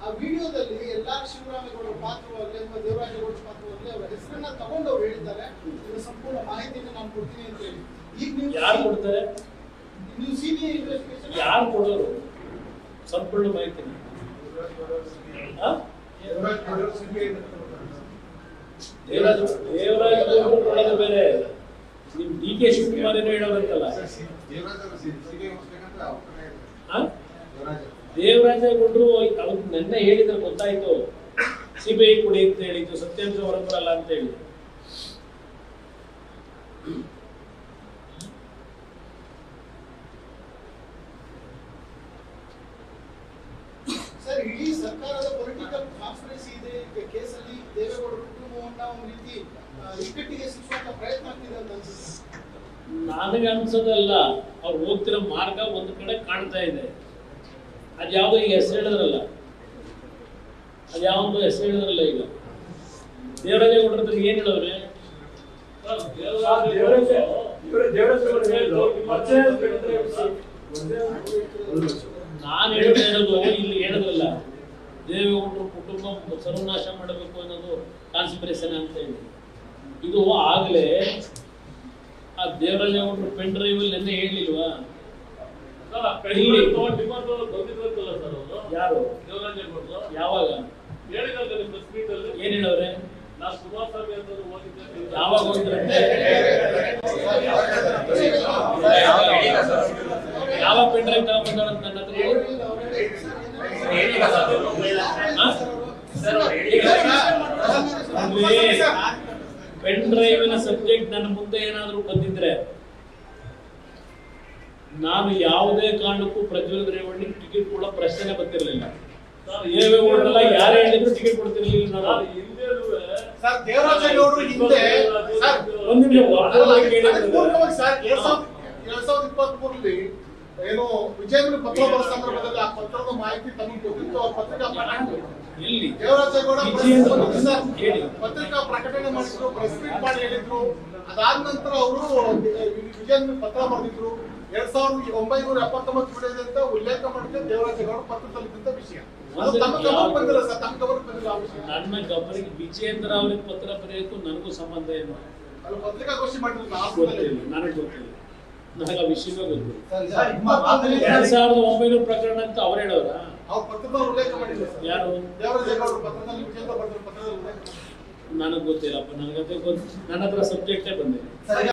ಆ ವಿಡಿಯೋದಲ್ಲಿ ಎಲ್ಲಾ ಶಿವರಾಮೇಗೌಡರ ಪಾತ್ರವಾಗಲಿ ಅಥವಾ ದೇವರಾಜೇಗೌಡರ ಪಾತ್ರವಾಗಲಿ ಅವರ ಹೆಸರನ್ನ ತಗೊಂಡು ಅವ್ರು ಹೇಳಿದ್ದಾರೆ ಇದರ ಸಂಪೂರ್ಣ ಮಾಹಿತಿಯನ್ನು ನಾನು ಕೊಡ್ತೀನಿ ಅಂತ ಹೇಳಿ ಈಗ ನೀವು ಯಾರು ಕೊಡ್ತಾರೆ ನೀವು ಸಿಬಿಐ ಇನ್ವೆಸ್ಟಿಗೇಷನ್ ಯಾರು ಕೊಡೋರು ಸಂಪೂರ್ಣ ಮಾಹಿತಿ ಆ? ದೇವರಾಜ್ ದೇವರಾಜ್ ಗೌಡ್ರು ಕೊಡೋದು ಬೇರೆ ನಿಮ್ ಡಿ ಕೆ ಶಿವಕುಮಾರ್ ಏನೋ ಹೇಳೋದಂತಲ್ಲ ಆ? ದೇವರಾಜೇಗೌಡರು ಅವ್ರು ನೆನ್ನೆ ಹೇಳಿದ್ರೆ ಗೊತ್ತಾಯ್ತು ಸಿಬಿಐ ಕೊಡಿ ಅಂತ ಹೇಳಿದ್ದು ಸತ್ಯಾಂಶ ಹೊರಬರಲ್ಲ ಅಂತ ಹೇಳಿ ಸರ್ ಇಡೀ ಸರ್ಕಾರದ ಪೊಲಿಟಿಕಲ್ ಕಾನ್ಸ್ಪಿರಸಿ ಇದೆ ಈ ಕೇಸಲ್ಲಿ ದೇವೇಗೌಡರ ಕುಟುಂಬವನ್ನ ಒಂದು ರೀತಿ ಆ, ಇಕ್ಕಟ್ಟಿಗೆ ಸಿಕ್ಕುವಂತ ಪ್ರಯತ್ನ ಆಗ್ತಿದೆ ಅಂತ ಅನ್ಸುತ್ತೆ ನನಗೆ ಅನ್ಸೋದಲ್ಲ ಅವ್ರು ಹೋಗ್ತಿರೋ ಮಾರ್ಗ ಒಂದು ಕಡೆ ಕಾಣ್ತಾ ಇದೆ ಅದ್ಯಾವುದೋ ಈಗ ಹೆಸರು ಹೇಳಿದ್ರಲ್ಲ ಅದ್ಯಾವುದೋ ಹೆಸರು ಹೇಳಿದ್ರಲ್ಲ ಈಗ ದೇವರಾಜೇಗೌಡರ ಹತ್ರ ಏನ್ ಹೇಳವ್ರೆ ನಾನು ಹೇಳ್ತಾ ಇರೋದು ಇಲ್ಲಿ ಹೇಳಿದ್ರಲ್ಲ ದೇವೇಗೌಡರು ಕುಟುಂಬ ಸರ್ವನಾಶ ಮಾಡಬೇಕು ಅನ್ನೋದು ಕಾನ್ಸ್ಪಿರೇಷನ್ ಅಂತ ಹೇಳಿ ಇದು ಆಗಲೇ ಆ ದೇವರಾಜೇಗೌಡರು ಪೆನ್ ಡ್ರೈವ್ ಅಲ್ಲಿ ನೆನ್ನೆ ಹೇಳಿಲ್ವಾ ಇಲ್ಲಿ ಯಾರು ಯಾವಾಗ ಏನ್ ಹೇಳವ್ರೆ ಯಾವಾಗ ಹೋಗಿದ್ರಂತೆ ಯಾವ ಪೆನ್ ಡ್ರೈವ್ ತಗೊಂಡ್ಬಂದಾರಂತ ನನ್ನ ಹತ್ರ ಹೇಳಿ. ಪೆನ್ ಡ್ರೈವಿನ ಸಬ್ಜೆಕ್ಟ್ ನನ್ನ ಮುಂದೆ ಏನಾದರೂ ಬಂದಿದ್ರೆ ನಾನು ಯಾವುದೇ ಕಾರಣಕ್ಕೂ ಪ್ರಜ್ವಲ್ ರೇವಣ್ಣಿಗೆ ಟಿಕೆಟ್ ಕೊಡೋ ಪ್ರಶ್ನೆ ಬಂದಿರಲಿಲ್ಲ ದೇವೇಗೌಡರೆಲ್ಲ ಯಾರೇ ಹೇಳಿದ್ರು ಟಿಕೆಟ್ ಕೊಡ್ತಿರ್ಲಿಲ್ಲ ನಾನು ಸರ್ ದೇವರಾಜೇಗೌಡರು ಹಿಂದೆ ಸರ್ ಒಂದ್ ನಿಮಿಷ ಒಬ್ಬೊಬ್ಬರಾಗಿ ಕೇಳಿ ಅದಕ್ಕೆ ಪೂರ್ವಕವಾಗಿ ಸರ್ ಎರಡ್ ಸಾವಿರದ ಎರಡ್ ಸಾವಿರದ ಇಪ್ಪತ್ತ್ ಮೂರರಲ್ಲಿ ಏನು ವಿಜಯಪುರ ಪತ್ರ ಬರೋ ಸಂದರ್ಭದಲ್ಲಿ ಆ ಪತ್ರದ ಮಾಹಿತಿ ತಮಗೆ ಗೊತ್ತಿತ್ತು ಅವ್ರ ಪತ್ರಿಕಾ ಪ್ರಕಟಣೆ ಎಲ್ಲಿ ದೇವರಾಜೇಗೌಡ ವಿಜಯೇಂದ್ರ press ಬಂದಿತ್ತು ಸರ್. ಹೇಳಿ. ಪತ್ರಿಕಾ ಪ್ರಕಟಣೆ ಮಾಡಿದ್ರು ಪ್ರೆಸ್ ಮೀಟ್ ಮಾಡಿ ಹೇಳಿದ್ರು ಅದಾದ ನಂತರ ಅವರು ವಿಜಯೇಂದ್ರ ಪತ್ರ ಬರೆದಿದ್ರು ಎರಡ್ ಸಾವಿರದ ಒಂಬೈನೂರ ಎಪ್ಪತ್ತೊಂಬತ್ತು ವಿಡಿಯೋದೆ ಅಂತ ಉಲ್ಲೇಖ ಮಾಡಿದ್ರೆ ದೇವರಾಜೇಗೌಡ ಪತ್ರದಲ್ಲಿದ್ದಂತ ವಿಷಯ ಅದು ತಮ್ಮ ಗಮನಕ್ಕೆ ಬಂದಿಲ್ಲ ಸರ್ ತಮ್ಮ ಗಮನಕ್ಕೆ ಬಂದಿಲ್ಲ ಆ ವಿಷಯ ನನ್ನ ಗಮನಕ್ಕೆ ವಿಜಯೇಂದ್ರ ಅವ್ರಿಗೆ ಪತ್ರ ಬರೆಯೋಕ್ಕೂ ನನಗೂ ಸಂಬಂಧ ಏನು ಅದು ಪತ್ರಿಕಾಗೋಷ್ಠಿ ಮಾಡಿದ್ರು ಗೊತ್ತಿಲ್ಲ ನನಗೆ ಗೊತ್ತಿಲ್ಲ ನನಗೆ ಆ ವಿಷಯವೇ ಗೊತ್ತಿಲ್ಲ ಸರ್, ಇಪ್ಪತ್ತೊಂದನೇ ಎರಡ್ ಸಾವಿರದ ಒಂಬೈನೂರ ಪ್ರಕರಣ ಅಂತ ಅವ್ರು ಹೇಳೋರ ಅವ್ರ ಪತ್ರದ ಉಲ್ಲೇಖ ಮಾಡಿದ್ರು ಸರ್ ಯಾರು ದೇವರಾಜೇಗೌಡರ ಪತ್ರದಲ್ಲಿ ವಿಜೇಂದ್ರ ಬರೆದಿರೋ ಪತ್ರದಲ್ಲಿ ಉಲ್ಲೇಖ ಮಾಡಿದ್ರು. ನನಗೆ ಗೊತ್ತಿಲ್ಲಪ್ಪ ನನಗದೇ ಗೊತ್ತು ನನ್ನ ಹತ್ರ ಸಬ್ಜೆಕ್ಟೇ ಬಂದಿಲ್ಲ ಸರ್,